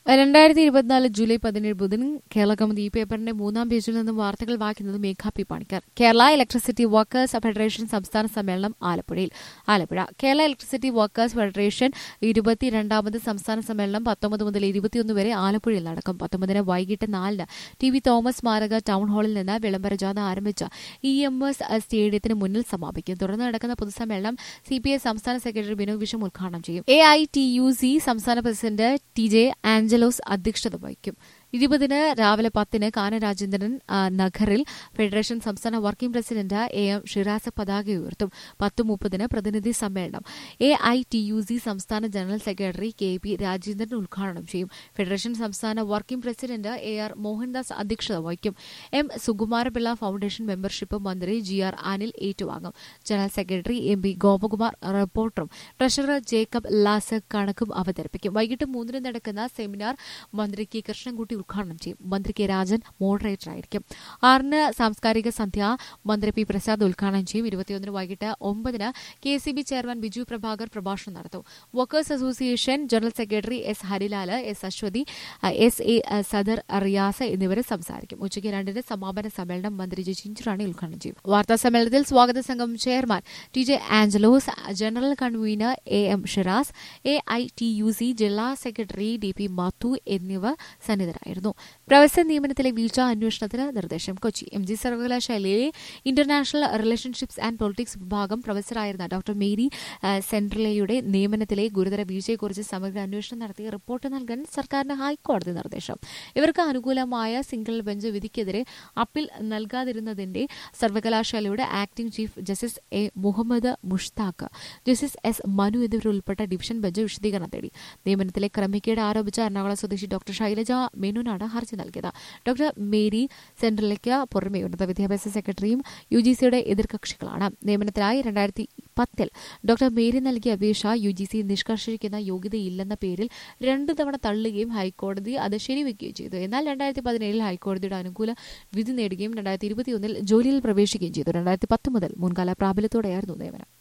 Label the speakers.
Speaker 1: രണ്ടായിരത്തി ഇരുപത്തിനാല് ജൂലൈ പതിനേഴ് ബുധൻ കേരള കൗമുദി ഈ പേപ്പറിന്റെ മൂന്നാം പേജിൽ നിന്നും വാർത്തകൾ വായിക്കുന്നത് Megha P Panicker Kerala electricity workers federation സംസ്ഥാന സമ്മേളനം ആലപ്പുഴയിൽ Alappuzha Kerala electricity workers federation ഇരുപത്തിരണ്ടാമത് സംസ്ഥാന സമ്മേളനം പത്തൊമ്പത് മുതൽ ഇരുപത്തിയൊന്ന് വരെ ആലപ്പുഴയിൽ നടക്കും പത്തൊമ്പതിന് വൈകിട്ട് നാലിന് ടി വി തോമസ് സ്മാരക ടൗൺ ഹാളിൽ നിന്ന് വിളംബര ജാഥ ആരംഭിച്ച ഇ എം എസ് സ്റ്റേഡിയത്തിന് മുന്നിൽ സമാപിക്കും തുടർന്ന് നടക്കുന്ന പൊതുസമ്മേളനം സി പി ഐ സംസ്ഥാന സെക്രട്ടറി ബിനു വിഷം ഉദ്ഘാടനം ചെയ്യും A I T U C സംസ്ഥാന പ്രസിഡന്റ് ടി ജെ ആഞ്ചലോസ് അധ്യക്ഷത വഹിക്കും ഇരുപതിന് രാവിലെ പത്തിന് കാന രാജേന്ദ്രൻ ആ, നഗറിൽ ഫെഡറേഷൻ സംസ്ഥാന working president A M Shiraz പതാക ഉയർത്തും പത്ത് മുപ്പതിന് പ്രതിനിധി സമ്മേളനം A I T U C സംസ്ഥാന general secretary K P Rajendran ഉദ്ഘാടനം ചെയ്യും ഫെഡറേഷൻ സംസ്ഥാന working president A R Mohandas അധ്യക്ഷത വഹിക്കും എം സുകുമാരപിള്ള ഫൌണ്ടേഷൻ മെമ്പർഷിപ്പ് മന്ത്രി ജി ആർ അനിൽ ഏറ്റുവാങ്ങും general secretary M P Gopakumar റിപ്പോർട്ടറും ട്രഷറർ ജേക്കബ് ലാസ് കണക്കും അവതരിപ്പിക്കും വൈകിട്ട് മൂന്നിന് നടക്കുന്ന സെമിനാർ മന്ത്രി കെ കൃഷ്ണൻകുട്ടി ഉദ്ഘാടനം ചെയ്യും മന്ത്രി കെ രാജൻ മോഡറേറ്റർ ആയിരിക്കും ആറിന് സാംസ്കാരിക സന്ധ്യ മന്ത്രി പി പ്രസാദ് ഉദ്ഘാടനം ചെയ്യും ഇരുപത്തിയൊന്നിന് വൈകിട്ട് ഒമ്പതിന് K C B chairman Biju Prabhakar പ്രഭാഷണം നടത്തും workers association general secretary S Harilal S Aswathy S A Sadar Riyas എന്നിവർ സംസാരിക്കും ഉച്ചയ്ക്ക് രണ്ടിന് സമാപന സമ്മേളനം മന്ത്രി ജെ ചിഞ്ചുറാണി ഉദ്ഘാടനം ചെയ്യും വാർത്താ സമ്മേളനത്തിൽ സ്വാഗത സംഘം chairman T J Angelos general convener A M Shiraz A I T U C ജില്ലാ സെക്രട്ടറി ഡി പി മാത്തു എന്നിവർ സന്നിധരായിരുന്നു പ്രൊഫസർ നിയമനത്തിലെ വീഴ്ച അന്വേഷണത്തിന് നിർദ്ദേശം കൊച്ചി എം ജി സർവകലാശാലയിലെ ഇന്റർനാഷണൽ റിലേഷൻഷിപ്സ് ആൻഡ് പൊളിറ്റിക്സ് വിഭാഗം പ്രൊഫസറായിരുന്ന ഡോക്ടർ മേരി ആ, സെൻട്രലയുടെ നിയമനത്തിലെ ഗുരുതര വീഴ്ചയെക്കുറിച്ച് സമഗ്ര അന്വേഷണം നടത്തി റിപ്പോർട്ട് നൽകാൻ സർക്കാരിന് ഹൈക്കോടതി നിർദ്ദേശം ഇവർക്ക് അനുകൂലമായ സിംഗിൾ ബെഞ്ച് വിധിക്കെതിരെ അപ്പീൽ നൽകാതിരുന്നതിന്റെ സർവകലാശാലയുടെ acting chief justice A Muhammad Mushtaq justice S Manu എന്നിവരുൾപ്പെട്ട ഡിവിഷൻ ബെഞ്ച് വിശദീകരണം തേടി നിയമനത്തിലെ ക്രമക്കേട് ആരോപിച്ച എറണാകുളം സ്വദേശി ഡോക്ടർ ശൈലജ മേനോനാണ് ഹർജി നൽകിയത് ഡോക്ടർ മേരി സെൻട്രലിലേക്ക് പുറമെ ഉന്നത വിദ്യാഭ്യാസ സെക്രട്ടറിയും യു ജി സിയുടെ എതിർകക്ഷികളാണ് നിയമനത്തിനായി രണ്ടായിരത്തി പത്തിൽ ഡോക്ടർ മേരി നൽകിയ അപേക്ഷ യു ജി സി നിഷ്കർഷിക്കുന്ന യോഗ്യതയില്ലെന്ന പേരിൽ രണ്ടു തവണ തള്ളുകയും ഹൈക്കോടതി അത് ശരിവെക്കുകയും ചെയ്തു എന്നാൽ രണ്ടായിരത്തി പതിനേഴിൽ ഹൈക്കോടതിയുടെ അനുകൂല വിധി നേടുകയും രണ്ടായിരത്തി ഇരുപത്തിയൊന്നിൽ ജോലിയിൽ പ്രവേശിക്കുകയും ചെയ്തു രണ്ടായിരത്തി പത്ത് മുതൽ മുൻകാല പ്രാബല്യത്തോടെയായിരുന്നു നിയമനം